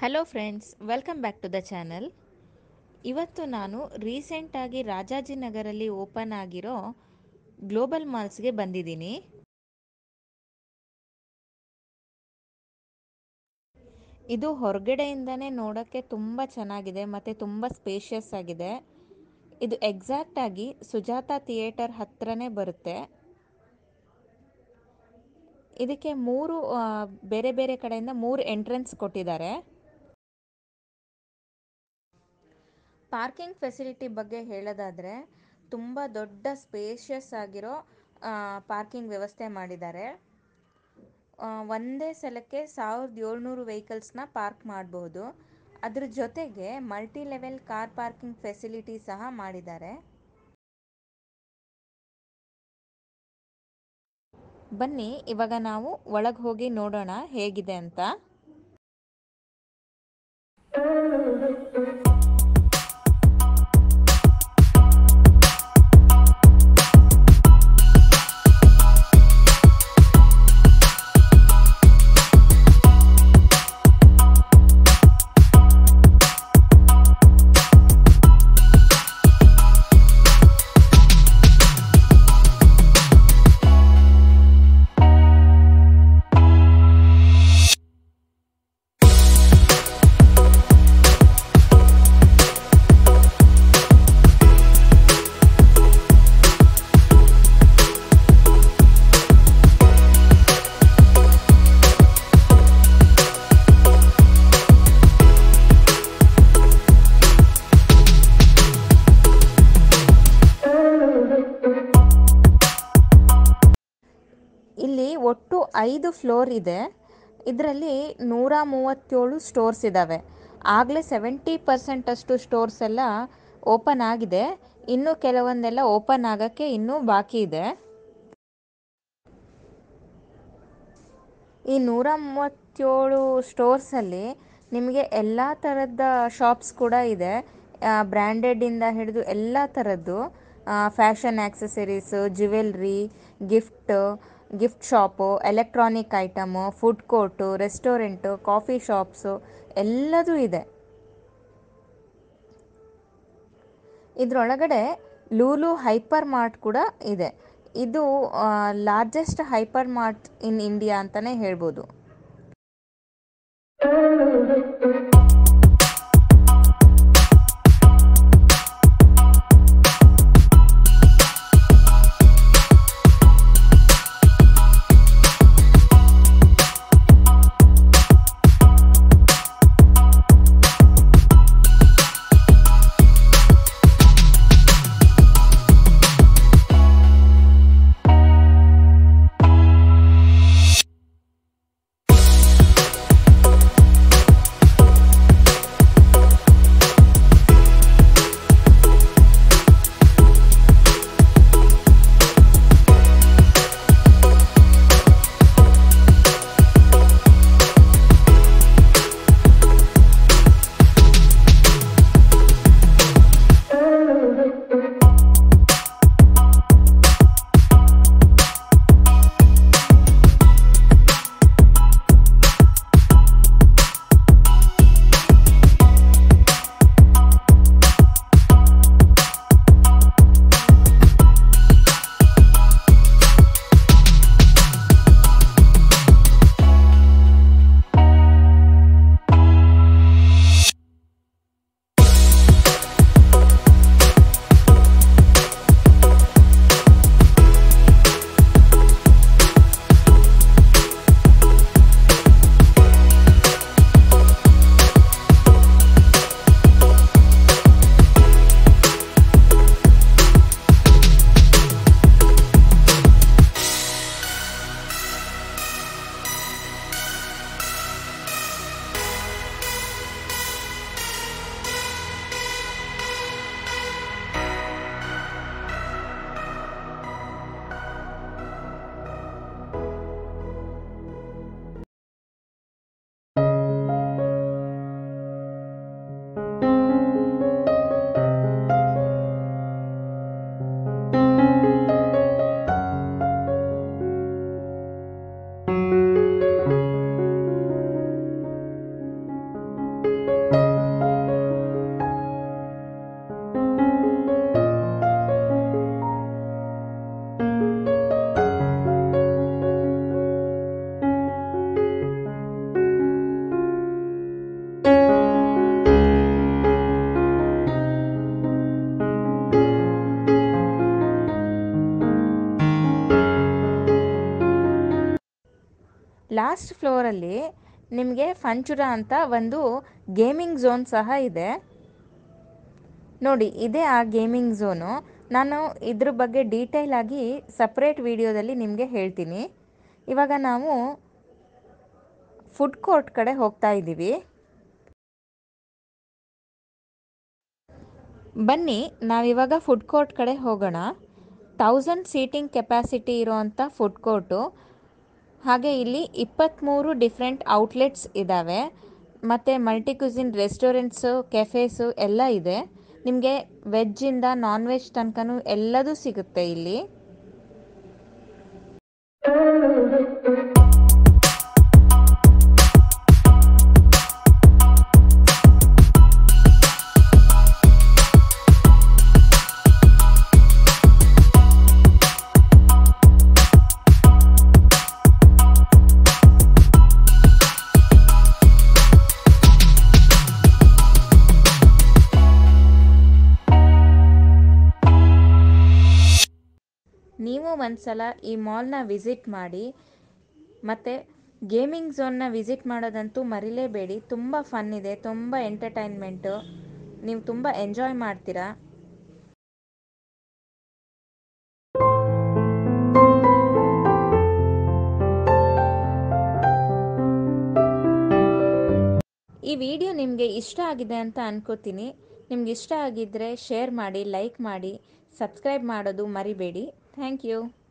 hello friends welcome back to the channel ಇವತ್ತು ನಾನು ರೀಸೆಂಟಾಗಿ ರಾಜಾಜಿನಗರಲ್ಲಿ ಓಪನ್ ಆಗಿರೋ ಗ್ಲೋಬಲ್ ಮಾಲ್ಸ್ಗೆ ಬಂದಿದ್ದೀನಿ ಇದು ಹೊರಗಡೆಯಿಂದನೇ ನೋಡೋಕ್ಕೆ ತುಂಬ ಚೆನ್ನಾಗಿದೆ ಮತ್ತು ತುಂಬ ಸ್ಪೇಷಿಯಸ್ ಆಗಿದೆ ಇದು ಎಕ್ಸಾಕ್ಟ್ ಆಗಿ ಸುಜಾತ ಥಿಯೇಟರ್ ಹತ್ರನೇ ಬರುತ್ತೆ ಇದಕ್ಕೆ ಮೂರು ಆ, ಬೇರೆ ಬೇರೆ ಕಡೆಯಿಂದ ಮೂರು ಎಂಟ್ರೆನ್ಸ್ ಕೊಟ್ಟಿದ್ದಾರೆ ಪಾರ್ಕಿಂಗ್ ಫೆಸಿಲಿಟಿ ಬಗ್ಗೆ ಹೇಳೋದಾದರೆ ತುಂಬ ದೊಡ್ಡ ಸ್ಪೇಷಿಯಸ್ ಆಗಿರೋ ಪಾರ್ಕಿಂಗ್ ವ್ಯವಸ್ಥೆ ಮಾಡಿದ್ದಾರೆ ಆ, ಒಂದೇ ಸಲಕ್ಕೆ ಸಾವಿರದ ಏಳ್ನೂರು ವೆಹಿಕಲ್ಸ್ನ ಪಾರ್ಕ್ ಮಾಡಬಹುದು ಅದ್ರ ಜೊತೆಗೆ multi level car parking facility ಸಹ ಮಾಡಿದ್ದಾರೆ ಬನ್ನಿ ಇವಾಗ ನಾವು ಒಳಗೆ ಹೋಗಿ ನೋಡೋಣ ಹೇಗಿದೆ ಅಂತ ಇಲ್ಲಿ ಒಟ್ಟು ಐದು ಫ್ಲೋರ್ ಇದೆ ಇದರಲ್ಲಿ ನೂರ ಮೂವತ್ತೇಳು ಸ್ಟೋರ್ಸ್ ಇದ್ದಾವೆ ಆಗಲೇ ಸೆವೆಂಟಿ ಪರ್ಸೆಂಟ್ ಅಷ್ಟು ಸ್ಟೋರ್ಸ್ ಎಲ್ಲ ಓಪನ್ ಆಗಿದೆ ಇನ್ನು ಕೆಲವೊಂದೆಲ್ಲ ಓಪನ್ ಆಗೋಕ್ಕೆ ಇನ್ನೂ ಬಾಕಿ ಇದೆ ಈ ನೂರ ಮೂವತ್ತೇಳು ಸ್ಟೋರ್ಸಲ್ಲಿ ನಿಮಗೆ ಎಲ್ಲ ಥರದ ಶಾಪ್ಸ್ ಕೂಡ ಇದೆ ಬ್ರ್ಯಾಂಡೆಡಿಂದ ಹಿಡಿದು ಎಲ್ಲ ಥರದ್ದು fashion accessories jewellery gift gift shop electronic item food court restaurant coffee shops ಎಲ್ಲದೂ ಇದೆ ಇದರೊಳಗಡೆ ಲೂಲು ಹೈಪರ್ ಮಾರ್ಟ್ ಕೂಡ ಇದೆ ಇದು largest hyper mart in India ಅಂತಲೇ ಹೇಳ್ಬೋದು ಲಾಸ್ಟ್ ಫ್ಲೋರಲ್ಲಿ ನಿಮಗೆ ಫಂಚುರ ಅಂತ ಒಂದು ಗೇಮಿಂಗ್ ಝೋನ್ ಸಹ ಇದೆ ನೋಡಿ ಇದೇ ಆ ಗೇಮಿಂಗ್ ಝೋನು ನಾನು ಇದ್ರ ಬಗ್ಗೆ ಡೀಟೇಲ್ ಆಗಿ ಸಪ್ರೇಟ್ ವಿಡಿಯೋದಲ್ಲಿ ನಿಮಗೆ ಹೇಳ್ತೀನಿ ಇವಾಗ ನಾವು ಫುಡ್ ಕೋರ್ಟ್ ಕಡೆ ಹೋಗ್ತಾ ಇದ್ದೀವಿ ಬನ್ನಿ ನಾವಿವಾಗ ಫುಡ್ ಕೋರ್ಟ್ ಕಡೆ ಹೋಗೋಣ ತೌಸಂಡ್ ಸೀಟಿಂಗ್ ಕೆಪಾಸಿಟಿ ಇರೋವಂಥ ಫುಡ್ ಕೋರ್ಟು ಹಾಗೆ ಇಲ್ಲಿ ಇಪ್ಪತ್ತ್ಮೂರು ಡಿಫ್ರೆಂಟ್ ಔಟ್ಲೆಟ್ಸ್ ಇದ್ದಾವೆ ಮತ್ತು ಮಲ್ಟಿ ಕ್ಯುಸಿನ್ ರೆಸ್ಟೋರೆಂಟ್ಸು ಕೆಫೇಸು ಎಲ್ಲ ಇದೆ ನಿಮಗೆ ವೆಜ್ಜಿಂದ ನಾನ್ ವೆಜ್ ತನಕನೂ ಎಲ್ಲದೂ ಸಿಗುತ್ತೆ ಇಲ್ಲಿ ನೀವು ಒಂದ್ಸಲ ಈ ಮಾಲ್ನ ವಿಸಿಟ್ ಮಾಡಿ ಮತ್ತು ಗೇಮಿಂಗ್ ಝೋನ್ನ ವಿಸಿಟ್ ಮಾಡೋದಂತೂ ಮರಿಲೇಬೇಡಿ ತುಂಬ ಫನ್ ಇದೆ ತುಂಬ ಎಂಟರ್ಟೈನ್ಮೆಂಟು ನೀವು ತುಂಬ ಎಂಜಾಯ್ ಮಾಡ್ತೀರಾ ಈ ವಿಡಿಯೋ ನಿಮಗೆ ಇಷ್ಟ ಆಗಿದೆ ಅಂತ ಅನ್ಕೋತೀನಿ ನಿಮ್ಗೆ ಇಷ್ಟ ಆಗಿದ್ದರೆ ಶೇರ್ ಮಾಡಿ ಲೈಕ್ ಮಾಡಿ ಸಬ್ಸ್ಕ್ರೈಬ್ ಮಾಡೋದು ಮರಿಬೇಡಿ ಥ್ಯಾಂಕ್ ಯು